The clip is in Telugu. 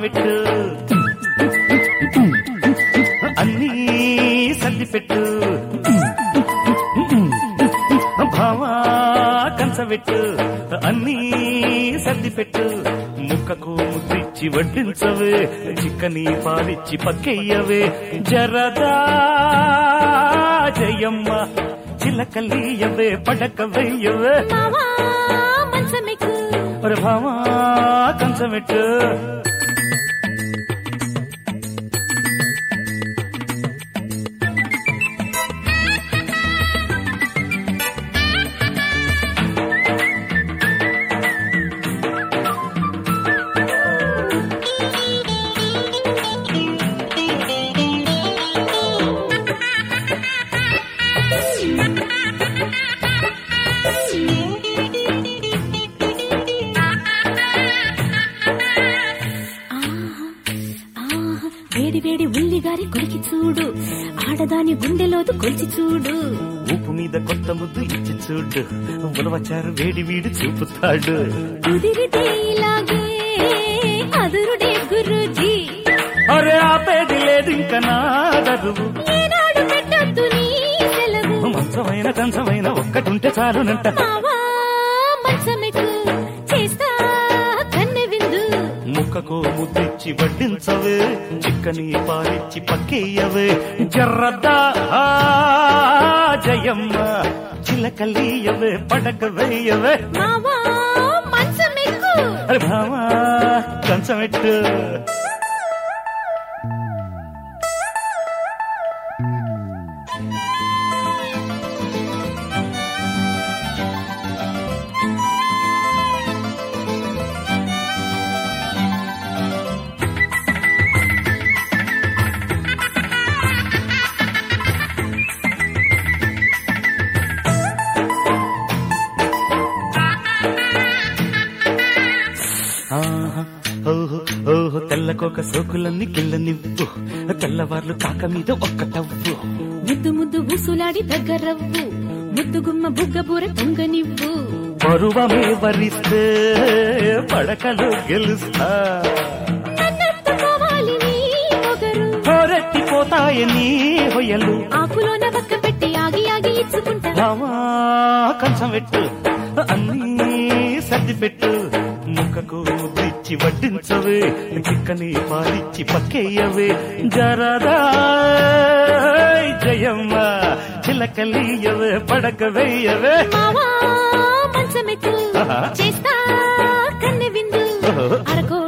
పెట్టు అన్నీ సర్ది పెట్టు భావా కంచబెట్టు అన్నీ సర్ది పెట్టు ముక్కకు ముద్దిచ్చి వడ్డించవే చిక్కని పాలిచ్చి పక్కెయ్యవే జరదా జయమ్మ చిలకలీయవే పడక వెయ్యవే మావా మంచమెక్కు ఒరే భావా కంచబెట్టు ఆహా, వేడి వేడి ఉల్లిగారి కొరికి చూడు ఆడదాని గుండెలోదు కొలిచి చూడు ఉప్పు మీద కొత్త ముద్దు ఇచ్చి చూడు ఉలవచారు వేడి వీడు చూపుతాడు కుదిరితే ఇలాగే అదురుడే గురుజీ అరే ఆపేది లేదు ఇంక నా దరువు ఏనాడు పెట్టొద్దు నీ సెలవు మంచమైన కంచమైన ఒక్కటుంటే చాలునంట మావా మంచమెక్కు చేస్తా కన్నె విందు ముక్కకు ముద్దిచ్చి వడ్డించవే చిక్కని పాలిచ్చి పక్కేయవే జర్రద్దా ఆ, జయమ్మ చిలకలీయవే పడక వేయవే మావా మంచమెక్కు అరే భామా కంచమెట్టు ఆహా, ఓహో ఓహో తెల్లకోక సోకులన్నీ కిళ్ళనివ్వు తెల్లవార్లు కాక మీద ఒక్క తవ్వు ముద్దు ముద్దు ఊసులాడి దగ్గరవ్వు ముద్దు గుమ్మ బుగ్గ బూర పొంగనివ్వు పరువమే వరిస్తే పడకలు గెలుస్తా నన్నెత్తుకోవాలి నీ పొగరు పోరెత్తిపోతాయని హొయ్యలు ఆకులోన పక్క పెట్టి ఆగి ఆగి ఇచ్చుకుంటా రామా కంచం పెట్టు అన్నీ సర్ది పెట్టు ముక్కకు ముద్దిచ్చి వడ్డించవే చిక్కని పాలిచ్చి పక్కేయవే జరదా జయమ్మ చిలకలీయవే పడక వేయవే మావా మంచమెక్కు ఆహా. చేస్తా కన్నె విందు ఓహో. అరకో